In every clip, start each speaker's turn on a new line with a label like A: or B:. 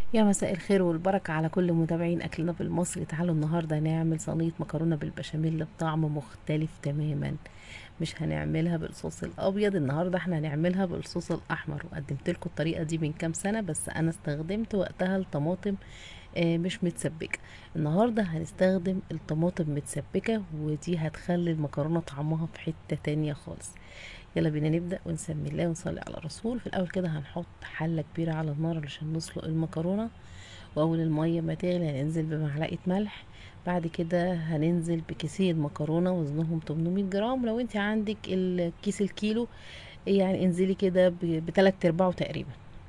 A: يا مساء الخير والبركة على كل متابعين أكلنا بالمصري تعالوا النهاردة نعمل صينية مكرونة بالبشاميل بطعم مختلف تماما مش هنعملها بالصوص الأبيض النهاردة احنا هنعملها بالصوص الأحمر وقدمت لكم الطريقة دي من كام سنة بس أنا استخدمت وقتها الطماطم آه، مش متسبكة النهاردة هنستخدم الطماطم متسبكة ودي هتخلي المكرونة طعمها في حتة تانية خالص يلا بينا نبدأ ونسمي الله ونصلي على الرسول في الأول كده هنحط حلة كبيرة على النار علشان نسلق المكرونة وأول المية ما تغلي هننزل بمعلقة ملح بعد كده هننزل بكيسين مكرونة وزنهم 800 جرام لو انت عندك الكيس الكيلو يعني انزلي كده ب- بتلات ارباعه تقريبا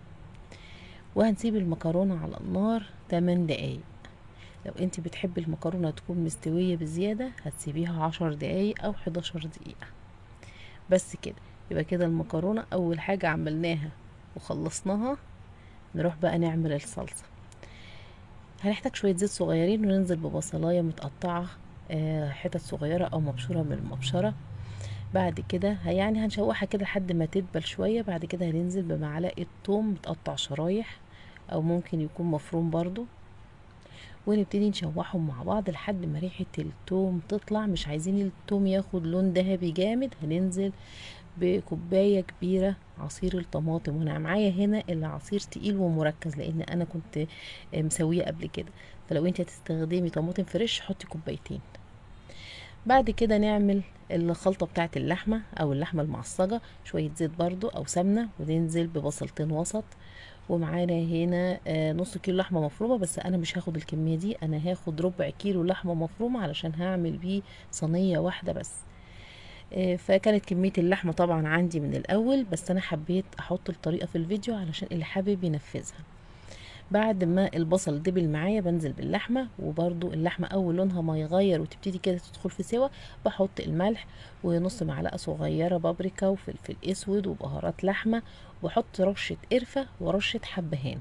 A: وهنسيب المكرونة على النار 8 دقايق لو انت بتحبي المكرونة تكون مستوية بزيادة هتسيبيها 10 دقايق او 11 دقيقة بس كده يبقى كده المكرونة اول حاجة عملناها وخلصناها نروح بقى نعمل الصلصة هنحتاج شوية زيت صغيرين وننزل ببصلاية متقطعة آه، حتت صغيرة او مبشورة من المبشرة بعد كده ه- يعني هنشوحها كده لحد ما تدبل شوية بعد كده هننزل بمعلقة توم متقطع شرايح او ممكن يكون مفروم برضو ونبتدي نشوحهم مع بعض لحد ما ريحة التوم تطلع مش عايزين التوم ياخد لون ذهبي جامد هننزل بكوباية كبيرة عصير الطماطم وانا معايا هنا العصير تقيل ومركز لان انا كنت مسويه قبل كده فلو انت هتستخدمي طماطم فريش حطي كوبايتين بعد كده نعمل الخلطة بتاعة اللحمة او اللحمة المعصجة شوية زيت برضو او سمنة وننزل ببصلتين وسط ومعانا هنا آه، نص كيلو لحمة مفرومة بس انا مش هاخد الكمية دي انا هاخد ربع كيلو لحمة مفرومة علشان هعمل بيه صينية واحدة بس آه، فكانت كمية اللحمة طبعا عندي من الأول بس أنا حبيت أحط الطريقة في الفيديو علشان اللي حابب ينفذها بعد ما البصل دبل معايا بنزل باللحمة وبرضو اللحمة أول لونها ما يغير وتبتدي كده تدخل في سوا بحط الملح ونص معلقة صغيرة بابريكا وفلفل أسود وبهارات لحمة وبحط رشة قرفة ورشة حبهان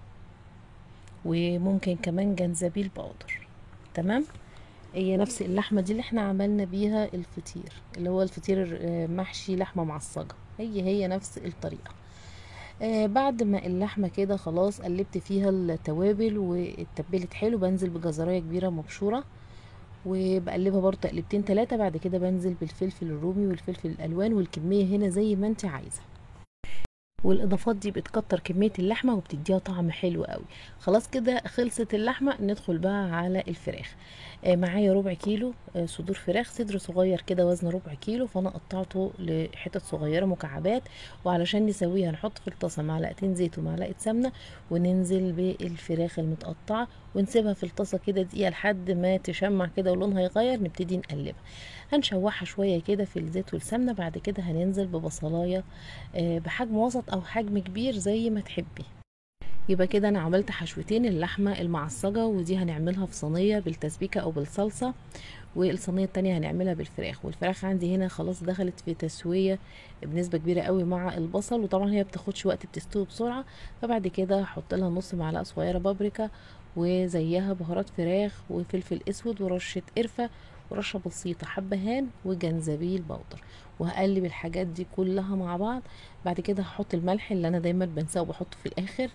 A: وممكن كمان جنزبيل باودر تمام هي نفس اللحمة دي اللي احنا عملنا بيها الفطير اللي هو الفطير آه، محشي لحمة معصجة هي هي نفس الطريقة آه بعد ما اللحمة كده خلاص قلبت فيها التوابل واتبلت حلو بنزل بجزراية كبيرة مبشورة وبقلبها برضه تقلبتين تلاتة بعد كده بنزل بالفلفل الرومي والفلفل الألوان والكمية هنا زي ما انت عايزة والاضافات دي بتكتر كميه اللحمه وبتديها طعم حلو قوي خلاص كده خلصت اللحمه ندخل بقى على الفراخ آه معايا ربع كيلو آه صدور فراخ صدر صغير كده وزن ربع كيلو فانا قطعته لحتت صغيره مكعبات وعلشان نسويها نحط في الطاسه معلقتين زيت ومعلقه سمنه وننزل بالفراخ المتقطعه ونسيبها في الطاسه كده دقيقه لحد ما تشمع كده ولونها يغير نبتدي نقلبها هنشوحها شويه كده في الزيت والسمنه بعد كده هننزل ببصلايه آه، بحجم وسط او حجم كبير زي ما تحبي يبقى كده انا عملت حشوتين اللحمه المعصجه ودي هنعملها في صينيه بالتسبيكه او بالصلصه والصينيه التانية هنعملها بالفراخ والفراخ عندي هنا خلاص دخلت في تسويه بنسبه كبيره قوي مع البصل وطبعا هي بتاخدش وقت بتستوي بسرعه فبعد كده هحط لها نص معلقه صغيره بابريكا وزيها بهارات فراخ وفلفل اسود ورشه قرفه ورشه بسيطه حبهان وجنزبيل بودر وهقلب الحاجات دي كلها مع بعض بعد كده هحط الملح اللي انا دايما بنساه وبحطه في الاخر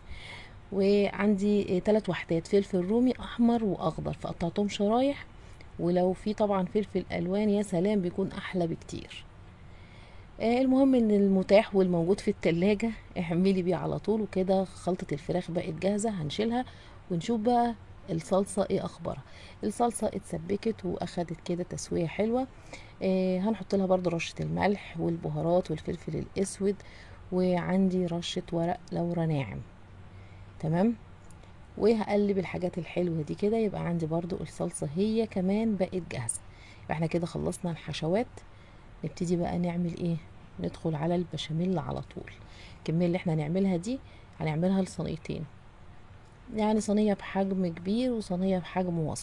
A: وعندي ثلاث وحدات فلفل رومي احمر واخضر فقطعتهم شرايح ولو في طبعا فلفل الوان يا سلام بيكون احلى بكتير آه، المهم ان المتاح والموجود في التلاجة اعملي بيه على طول وكده خلطة الفراخ بقت جاهزة هنشيلها ونشوف بقى الصلصة ايه اخبارها الصلصة اتسبكت واخدت كده تسوية حلوة آه هنحط لها برضو رشة الملح والبهارات والفلفل الاسود وعندي رشة ورق لورا ناعم تمام وهقلب الحاجات الحلوة دي كده يبقى عندي برضو الصلصة هي كمان بقت جاهزة يبقى احنا كده خلصنا الحشوات نبتدي بقى نعمل ايه ندخل على البشاميل على طول الكمية اللي احنا هنعملها دي هنعملها لصينيتين يعني صينية بحجم كبير وصينية بحجم وسط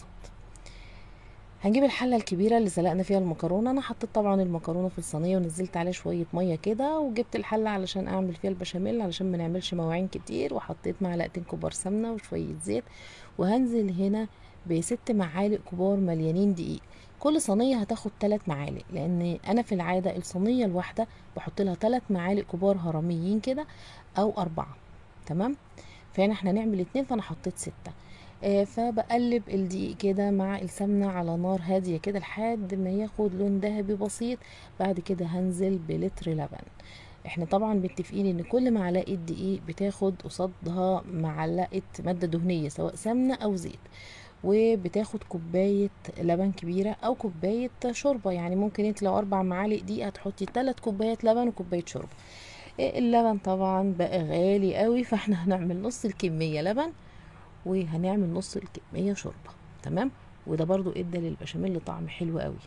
A: هنجيب الحلة الكبيرة اللي سلقنا فيها المكرونة انا حطيت طبعا المكرونة في الصينية ونزلت عليها شوية مية كده وجبت الحلة علشان اعمل فيها البشاميل علشان ما نعملش مواعين كتير وحطيت معلقتين كبار سمنة وشوية زيت وهنزل هنا بست معالق كبار مليانين دقيق كل صينية هتاخد تلات معالق لان انا في العادة الصينية الواحدة بحط لها تلات معالق كبار هرميين كده او اربعة تمام فهنا احنا هنعمل اتنين فانا حطيت ستة آه فبقلب الدقيق كده مع السمنة على نار هادية كده لحد ما ياخد لون ذهبي بسيط بعد كده هنزل بلتر لبن احنا طبعا متفقين ان كل معلقة دقيق بتاخد قصادها معلقة مادة دهنية سواء سمنة او زيت وبتاخد كوباية لبن كبيرة او كوباية شوربة يعني ممكن انت لو اربع معالق دقيق هتحطي تلات كوبايات لبن وكوباية شوربة إيه اللبن طبعا بقى غالي قوي فاحنا هنعمل نص الكمية لبن وهنعمل نص الكمية شوربة تمام وده برضو ادى للبشاميل طعم حلو قوي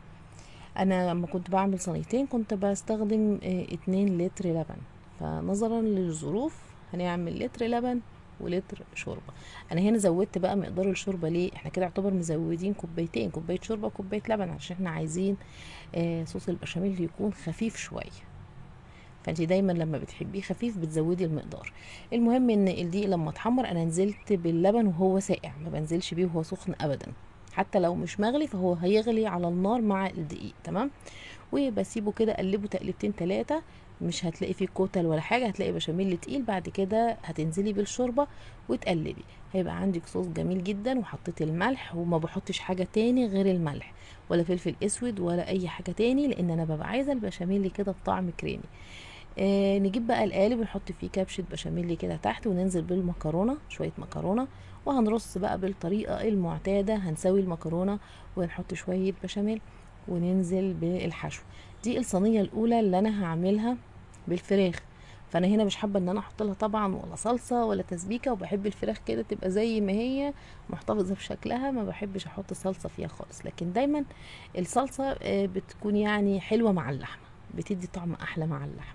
A: انا لما كنت بعمل صينيتين كنت بستخدم اه اتنين لتر لبن فنظرا للظروف هنعمل لتر لبن ولتر شوربة انا هنا زودت بقى مقدار الشوربة ليه احنا كده يعتبر مزودين كوبايتين كوباية شوربة وكوباية لبن عشان احنا عايزين اه صوص البشاميل يكون خفيف شوية فانت دايما لما بتحبيه خفيف بتزودي المقدار المهم ان الدقيق لما اتحمر انا نزلت باللبن وهو ساقع ما بنزلش بيه وهو سخن ابدا حتى لو مش مغلي فهو هيغلي على النار مع الدقيق تمام وبسيبه كده اقلبه تقلبتين تلاتة مش هتلاقي فيه كتل ولا حاجه هتلاقي بشاميل تقيل بعد كده هتنزلي بالشوربه وتقلبي هيبقى عندك صوص جميل جدا وحطيت الملح وما بحطش حاجه تاني غير الملح ولا فلفل اسود ولا اي حاجه تاني لان انا ببقى عايزه البشاميل كده بطعم كريمي آه نجيب بقى القالب ونحط فيه كبشة بشاميل كده تحت وننزل بالمكرونة شوية مكرونة وهنرص بقى بالطريقة المعتادة هنسوي المكرونة ونحط شوية بشاميل وننزل بالحشو دي الصينية الأولى اللي أنا هعملها بالفراخ فأنا هنا مش حابة إن أنا أحط لها طبعا ولا صلصة ولا تسبيكة وبحب الفراخ كده تبقى زي ما هي محتفظة بشكلها ما بحبش أحط صلصة فيها خالص لكن دايما الصلصة آه بتكون يعني حلوة مع اللحمة بتدي طعم أحلى مع اللحمة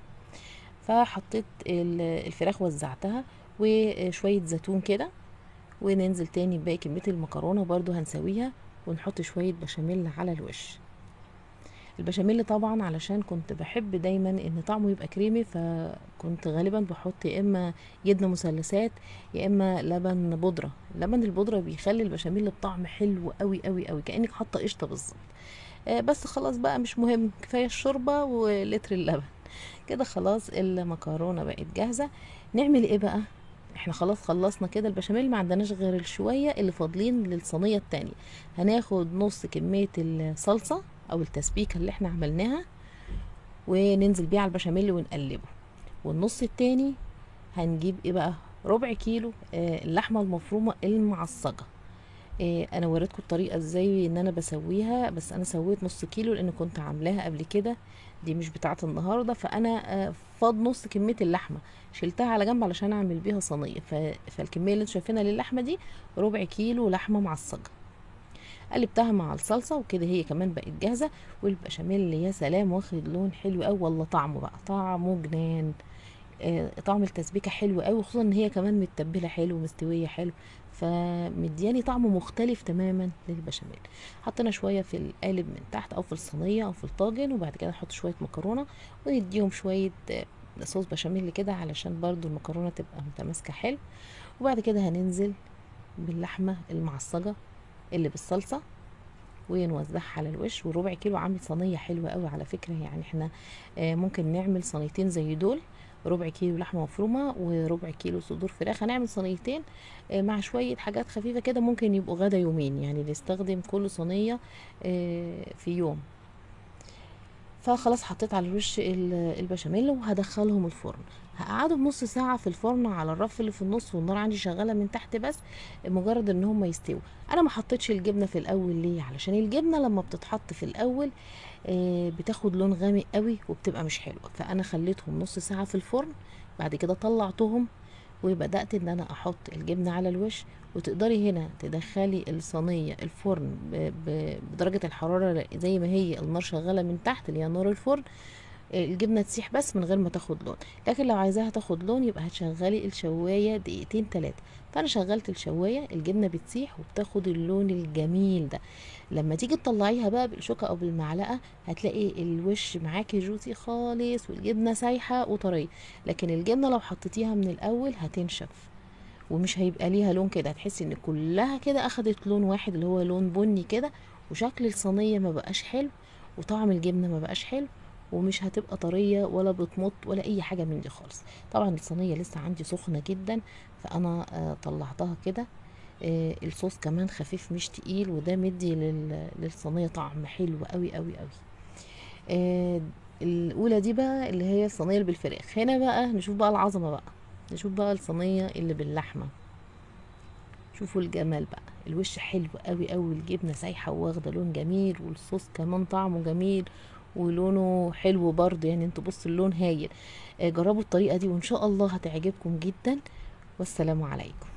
A: فحطيت الفراخ وزعتها وشوية زيتون كده وننزل تاني بباقي كمية المكرونة برضو هنسويها ونحط شوية بشاميل على الوش البشاميل طبعا علشان كنت بحب دايما ان طعمه يبقى كريمي فكنت غالبا بحط يا اما جبنه مثلثات يا اما لبن بودره لبن البودره بيخلي البشاميل بطعم حلو قوي قوي قوي كانك حاطه قشطه بالظبط بس خلاص بقى مش مهم كفايه الشوربه ولتر اللبن كده خلاص المكرونه بقت جاهزه نعمل ايه بقى احنا خلاص خلصنا كده البشاميل ما عندناش غير الشويه اللي فاضلين للصينيه التانية هناخد نص كميه الصلصه او التسبيكه اللي احنا عملناها وننزل بيه على البشاميل ونقلبه والنص التاني هنجيب ايه بقى ربع كيلو آه اللحمه المفرومه المعصجه إيه انا وريتكم الطريقه ازاي ان انا بسويها بس انا سويت نص كيلو لان كنت عاملاها قبل كده دي مش بتاعه النهارده فانا فاض نص كميه اللحمه شلتها على جنب علشان اعمل بيها صينيه فالكميه اللي انتوا شايفينها للحمه دي ربع كيلو لحمه معصجه قلبتها مع الصلصه وكده هي كمان بقت جاهزه والبشاميل يا سلام واخد لون حلو قوي والله طعمه بقى طعمه جنان آه طعم التسبيكه حلو قوي خصوصا ان هي كمان متبله حلو ومستويه حلو فمدياني طعم مختلف تماما للبشاميل حطينا شويه في القالب من تحت او في الصينيه او في الطاجن وبعد كده نحط شويه مكرونه ونديهم شويه صوص بشاميل كده علشان برضو المكرونه تبقى متماسكه حلو وبعد كده هننزل باللحمه المعصجه اللي بالصلصه ونوزعها على الوش وربع كيلو عامل صينيه حلوه قوي على فكره يعني احنا ممكن نعمل صينيتين زي دول ربع كيلو لحمه مفرومه وربع كيلو صدور فراخ هنعمل صينيتين مع شويه حاجات خفيفه كده ممكن يبقوا غدا يومين يعني نستخدم كل صينيه في يوم فخلاص حطيت على الوش البشاميل وهدخلهم الفرن هقعدهم نص ساعة في الفرن على الرف اللي في النص والنار عندي شغالة من تحت بس مجرد ان هم يستووا انا ما حطيتش الجبنة في الاول ليه علشان الجبنة لما بتتحط في الاول بتاخد لون غامق قوي وبتبقى مش حلوة فانا خليتهم نص ساعة في الفرن بعد كده طلعتهم وبدأت ان انا احط الجبنة على الوش وتقدري هنا تدخلي الصينية الفرن بدرجة الحرارة زي ما هي النار شغالة من تحت اللي هي نار الفرن الجبنه تسيح بس من غير ما تاخد لون لكن لو عايزاها تاخد لون يبقى هتشغلي الشوايه دقيقتين تلاتة فانا شغلت الشوايه الجبنه بتسيح وبتاخد اللون الجميل ده لما تيجي تطلعيها بقى بالشوكه او بالمعلقه هتلاقي الوش معاكي جوسي خالص والجبنه سايحه وطريه لكن الجبنه لو حطيتيها من الاول هتنشف ومش هيبقى ليها لون كده هتحسي ان كلها كده اخدت لون واحد اللي هو لون بني كده وشكل الصينيه ما بقاش حلو وطعم الجبنه ما بقاش حلو ومش هتبقى طريه ولا بتمط ولا اي حاجه من دي خالص طبعا الصينيه لسه عندي سخنه جدا فانا آه، طلعتها كده آه، الصوص كمان خفيف مش تقيل وده مدي لل- للصينيه طعم حلو قوي قوي قوي آه، الاولى دي بقى اللي هي الصينيه اللي بالفراخ هنا بقى نشوف بقى العظمه بقى نشوف بقى الصينيه اللي باللحمه شوفوا الجمال بقى الوش حلو قوي قوي الجبنه سايحه واخده لون جميل والصوص كمان طعمه جميل ولونه حلو برضه يعني انتوا بصوا اللون هايل آه، جربوا الطريقه دي وان شاء الله هتعجبكم جدا والسلام عليكم